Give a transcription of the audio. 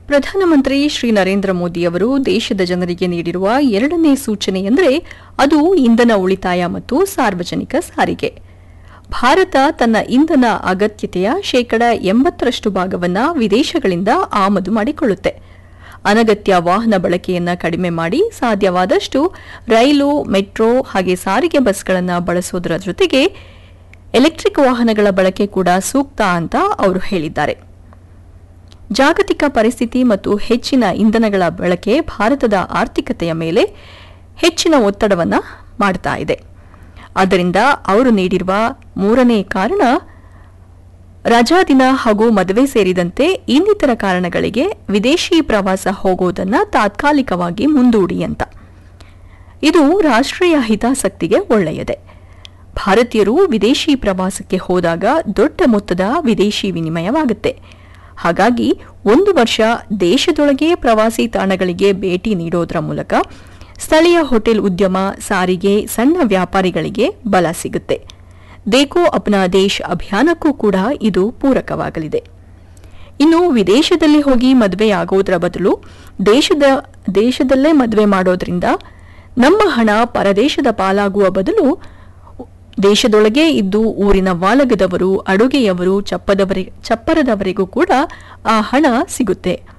ಪ್ರಧಾನಮಂತ್ರಿ ಶ್ರೀ ನರೇಂದ್ರ ಮೋದಿಯವರು ದೇಶದ ಜನರಿಗೆ ನೀಡಿರುವ ಎರಡನೇ ಸೂಚನೆ ಎಂದರೆ ಅದು ಇಂಧನ ಉಳಿತಾಯ ಮತ್ತು ಸಾರ್ವಜನಿಕ ಸಾರಿಗೆ ಭಾರತ ತನ್ನ ಇಂಧನ ಅಗತ್ಯತೆಯ ಶೇಕಡ ಎಂಬತ್ತರಷ್ಟು ಭಾಗವನ್ನ ವಿದೇಶಗಳಿಂದ ಆಮದು ಮಾಡಿಕೊಳ್ಳುತ್ತೆ ಅನಗತ್ಯ ವಾಹನ ಬಳಕೆಯನ್ನ ಕಡಿಮೆ ಮಾಡಿ ಸಾಧ್ಯವಾದಷ್ಟು ರೈಲು ಮೆಟ್ರೋ ಹಾಗೆ ಸಾರಿಗೆ ಬಸ್ಗಳನ್ನು ಬಳಸೋದರ ಜೊತೆಗೆ ಎಲೆಕ್ಟ್ರಿಕ್ ವಾಹನಗಳ ಬಳಕೆ ಕೂಡ ಸೂಕ್ತ ಅಂತ ಅವರು ಹೇಳಿದ್ದಾರೆ ಜಾಗತಿಕ ಪರಿಸ್ಥಿತಿ ಮತ್ತು ಹೆಚ್ಚಿನ ಇಂಧನಗಳ ಬಳಕೆ ಭಾರತದ ಆರ್ಥಿಕತೆಯ ಮೇಲೆ ಹೆಚ್ಚಿನ ಒತ್ತಡವನ್ನ ಮಾಡ್ತಾ ಇದೆ ಆದ್ದರಿಂದ ಅವರು ನೀಡಿರುವ ಮೂರನೇ ಕಾರಣ ರಜಾದಿನ ಹಾಗೂ ಮದುವೆ ಸೇರಿದಂತೆ ಇನ್ನಿತರ ಕಾರಣಗಳಿಗೆ ವಿದೇಶಿ ಪ್ರವಾಸ ಹೋಗೋದನ್ನ ತಾತ್ಕಾಲಿಕವಾಗಿ ಮುಂದೂಡಿ ಅಂತ ಇದು ರಾಷ್ಟ್ರೀಯ ಹಿತಾಸಕ್ತಿಗೆ ಒಳ್ಳೆಯದೇ ಭಾರತೀಯರು ವಿದೇಶಿ ಪ್ರವಾಸಕ್ಕೆ ಹೋದಾಗ ದೊಡ್ಡ ಮೊತ್ತದ ವಿದೇಶಿ ವಿನಿಮಯವಾಗುತ್ತೆ ಹಾಗಾಗಿ ಒಂದು ವರ್ಷ ದೇಶದೊಳಗೆ ಪ್ರವಾಸಿ ತಾಣಗಳಿಗೆ ಭೇಟಿ ನೀಡೋದರ ಮೂಲಕ ಸ್ಥಳೀಯ ಹೋಟೆಲ್ ಉದ್ಯಮ ಸಾರಿಗೆ ಸಣ್ಣ ವ್ಯಾಪಾರಿಗಳಿಗೆ ಬಲ ಸಿಗುತ್ತೆ ದೇಕೋ ಅಪ್ನಾ ದೇಶ್ ಅಭಿಯಾನಕ್ಕೂ ಕೂಡ ಇದು ಪೂರಕವಾಗಲಿದೆ ಇನ್ನು ವಿದೇಶದಲ್ಲಿ ಹೋಗಿ ಮದುವೆ ಆಗೋದ್ರ ಬದಲು ದೇಶದ ದೇಶದಲ್ಲೇ ಮದುವೆ ಮಾಡೋದ್ರಿಂದ ನಮ್ಮ ಹಣ ಪರದೇಶದ ಪಾಲಾಗುವ ಬದಲು ದೇಶದೊಳಗೆ ಇದ್ದು ಊರಿನ ವಾಲಗದವರು ಅಡುಗೆಯವರು ಚಪ್ಪದವರಿ ಚಪ್ಪರದವರಿಗೂ ಕೂಡ ಆ ಹಣ ಸಿಗುತ್ತೆ